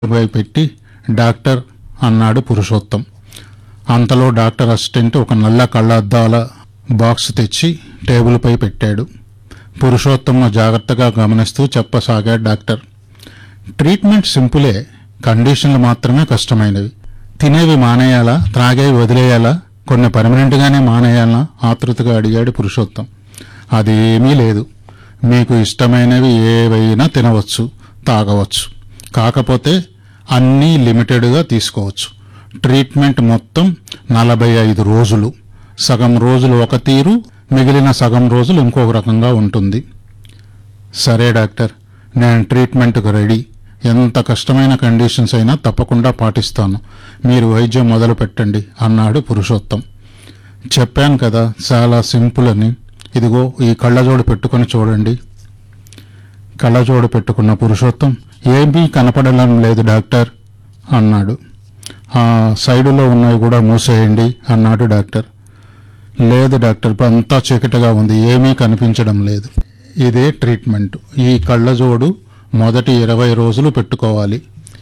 పై పెట్టి డాక్టర్ అన్నాడు పురుషోత్తం అంతలో డాక్టర్ అసిస్టెంట్ ఒక నల్ల కళ్ళద్దాల బాక్స్ తెచ్చి టేబుల్పై పెట్టాడు పురుషోత్తంను జాగ్రత్తగా గమనిస్తూ చెప్పసాగాడు డాక్టర్ ట్రీట్మెంట్ సింపులే కండిషన్లు మాత్రమే కష్టమైనవి తినేవి మానేయాలా త్రాగేవి వదిలేయాలా కొన్ని పర్మనెంట్గానే మానేయాలా ఆతృతగా అడిగాడు పురుషోత్తం అది ఏమీ లేదు మీకు ఇష్టమైనవి ఏవైనా తినవచ్చు తాగవచ్చు కాకపోతే అన్నీ లిమిటెడ్గా తీసుకోవచ్చు ట్రీట్మెంట్ మొత్తం నలభై ఐదు రోజులు సగం రోజులు ఒక తీరు మిగిలిన సగం రోజులు ఇంకొక రకంగా ఉంటుంది సరే డాక్టర్ నేను ట్రీట్మెంట్కు రెడీ ఎంత కష్టమైన కండిషన్స్ అయినా తప్పకుండా పాటిస్తాను మీరు వైద్యం మొదలు పెట్టండి అన్నాడు పురుషోత్తం చెప్పాను కదా చాలా సింపుల్ అని ఇదిగో ఈ కళ్ళజోడు పెట్టుకొని చూడండి కళ్ళజోడు పెట్టుకున్న పురుషోత్తం ఏమీ కనపడడం లేదు డాక్టర్ అన్నాడు ఆ సైడులో ఉన్నవి కూడా మూసేయండి అన్నాడు డాక్టర్ లేదు డాక్టర్ ఇప్పుడు అంతా చీకటిగా ఉంది ఏమీ కనిపించడం లేదు ఇదే ట్రీట్మెంట్ ఈ కళ్ళజోడు మొదటి ఇరవై రోజులు పెట్టుకోవాలి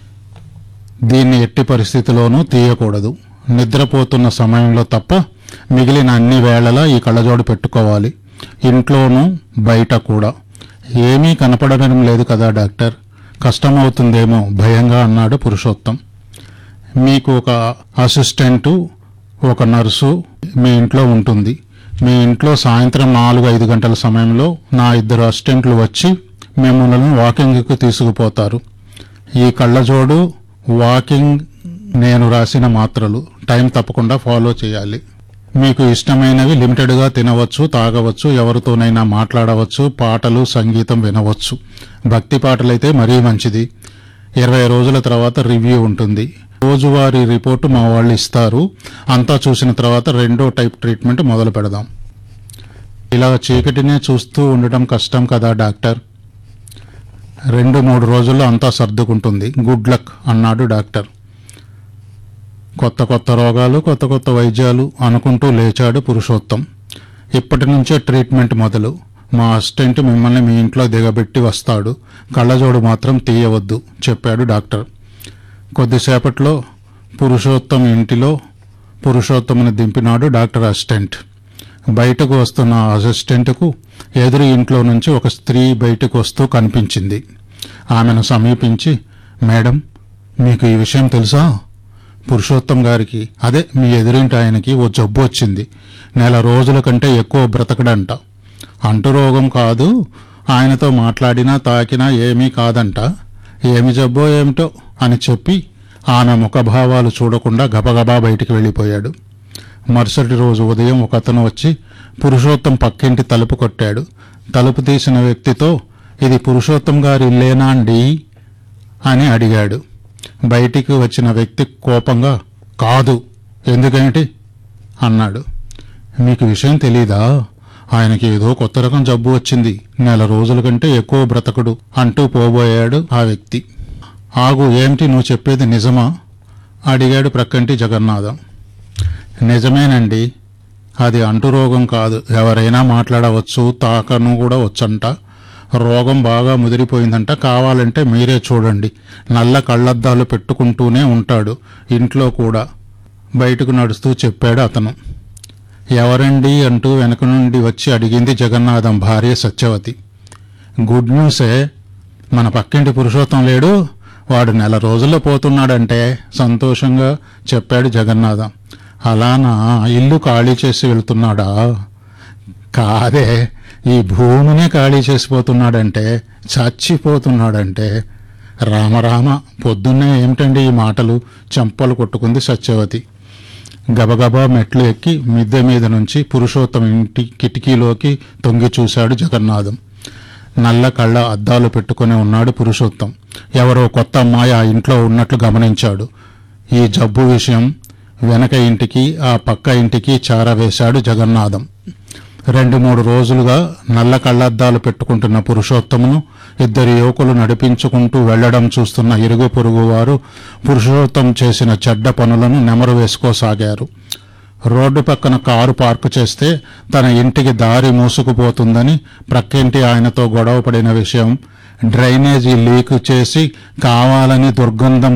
దీన్ని ఎట్టి పరిస్థితిలోనూ తీయకూడదు నిద్రపోతున్న సమయంలో తప్ప మిగిలిన అన్ని వేళలా ఈ కళ్ళజోడు పెట్టుకోవాలి ఇంట్లోనూ బయట కూడా ఏమీ కనపడడం లేదు కదా డాక్టర్ కష్టమవుతుందేమో భయంగా అన్నాడు పురుషోత్తం మీకు ఒక అసిస్టెంటు ఒక నర్సు మీ ఇంట్లో ఉంటుంది మీ ఇంట్లో సాయంత్రం నాలుగు ఐదు గంటల సమయంలో నా ఇద్దరు అసిస్టెంట్లు వచ్చి మిమ్మల్ని వాకింగ్కి తీసుకుపోతారు ఈ కళ్ళజోడు వాకింగ్ నేను రాసిన మాత్రలు టైం తప్పకుండా ఫాలో చేయాలి మీకు ఇష్టమైనవి లిమిటెడ్గా తినవచ్చు తాగవచ్చు ఎవరితోనైనా మాట్లాడవచ్చు పాటలు సంగీతం వినవచ్చు భక్తి పాటలైతే మరీ మంచిది ఇరవై రోజుల తర్వాత రివ్యూ ఉంటుంది రోజువారీ రిపోర్టు మా వాళ్ళు ఇస్తారు అంతా చూసిన తర్వాత రెండో టైప్ ట్రీట్మెంట్ మొదలు పెడదాం ఇలా చీకటినే చూస్తూ ఉండటం కష్టం కదా డాక్టర్ రెండు మూడు రోజుల్లో అంతా సర్దుకుంటుంది గుడ్ లక్ అన్నాడు డాక్టర్ కొత్త కొత్త రోగాలు కొత్త కొత్త వైద్యాలు అనుకుంటూ లేచాడు పురుషోత్తం ఇప్పటి నుంచే ట్రీట్మెంట్ మొదలు మా అసిస్టెంట్ మిమ్మల్ని మీ ఇంట్లో దిగబెట్టి వస్తాడు కళ్ళజోడు మాత్రం తీయవద్దు చెప్పాడు డాక్టర్ కొద్దిసేపట్లో పురుషోత్తం ఇంటిలో పురుషోత్తముని దింపినాడు డాక్టర్ అసిస్టెంట్ బయటకు వస్తున్న అసిస్టెంట్కు ఎదురు ఇంట్లో నుంచి ఒక స్త్రీ బయటకు వస్తూ కనిపించింది ఆమెను సమీపించి మేడం మీకు ఈ విషయం తెలుసా పురుషోత్తం గారికి అదే మీ ఎదురింటి ఆయనకి ఓ జబ్బు వచ్చింది నెల రోజుల కంటే ఎక్కువ బ్రతకడంట అంటు రోగం కాదు ఆయనతో మాట్లాడినా తాకినా ఏమీ కాదంట ఏమి జబ్బో ఏమిటో అని చెప్పి ఆమె ముఖభావాలు చూడకుండా గబగబా బయటికి వెళ్ళిపోయాడు మరుసటి రోజు ఉదయం ఒక అతను వచ్చి పురుషోత్తం పక్కింటి తలుపు కొట్టాడు తలుపు తీసిన వ్యక్తితో ఇది పురుషోత్తం గారి ఇల్లేనా అండి అని అడిగాడు బయటికి వచ్చిన వ్యక్తి కోపంగా కాదు ఎందుకేమిటి అన్నాడు మీకు విషయం తెలీదా ఆయనకి ఏదో కొత్త రకం జబ్బు వచ్చింది నెల రోజుల కంటే ఎక్కువ బ్రతకడు అంటూ పోబోయాడు ఆ వ్యక్తి ఆగు ఏమిటి నువ్వు చెప్పేది నిజమా అడిగాడు ప్రక్కంటి జగన్నాథం నిజమేనండి అది అంటురోగం కాదు ఎవరైనా మాట్లాడవచ్చు తాకను కూడా వచ్చంట రోగం బాగా ముదిరిపోయిందంట కావాలంటే మీరే చూడండి నల్ల కళ్ళద్దాలు పెట్టుకుంటూనే ఉంటాడు ఇంట్లో కూడా బయటకు నడుస్తూ చెప్పాడు అతను ఎవరండి అంటూ వెనక నుండి వచ్చి అడిగింది జగన్నాథం భార్య సత్యవతి గుడ్ న్యూసే మన పక్కింటి పురుషోత్తం లేడు వాడు నెల రోజుల్లో పోతున్నాడంటే సంతోషంగా చెప్పాడు జగన్నాథం అలానా ఇల్లు ఖాళీ చేసి వెళ్తున్నాడా కాదే ఈ భూమినే ఖాళీ చేసిపోతున్నాడంటే చచ్చిపోతున్నాడంటే రామరామ పొద్దున్నే ఏమిటండి ఈ మాటలు చెంపలు కొట్టుకుంది సత్యవతి గబగబా మెట్లు ఎక్కి మిద్దె మీద నుంచి పురుషోత్తం ఇంటి కిటికీలోకి తొంగి చూశాడు జగన్నాథం నల్ల కళ్ళ అద్దాలు పెట్టుకుని ఉన్నాడు పురుషోత్తం ఎవరో కొత్త అమ్మాయి ఆ ఇంట్లో ఉన్నట్లు గమనించాడు ఈ జబ్బు విషయం వెనక ఇంటికి ఆ పక్క ఇంటికి చారవేశాడు జగన్నాథం రెండు మూడు రోజులుగా నల్ల కళ్ళద్దాలు పెట్టుకుంటున్న పురుషోత్తమును ఇద్దరు యువకులు నడిపించుకుంటూ వెళ్లడం చూస్తున్న ఇరుగు పొరుగు వారు పురుషోత్తం చేసిన చెడ్డ పనులను నెమరు వేసుకోసాగారు రోడ్డు పక్కన కారు పార్కు చేస్తే తన ఇంటికి దారి మూసుకుపోతుందని ప్రక్కింటి ఆయనతో గొడవ పడిన విషయం డ్రైనేజీ లీక్ చేసి కావాలని దుర్గంధం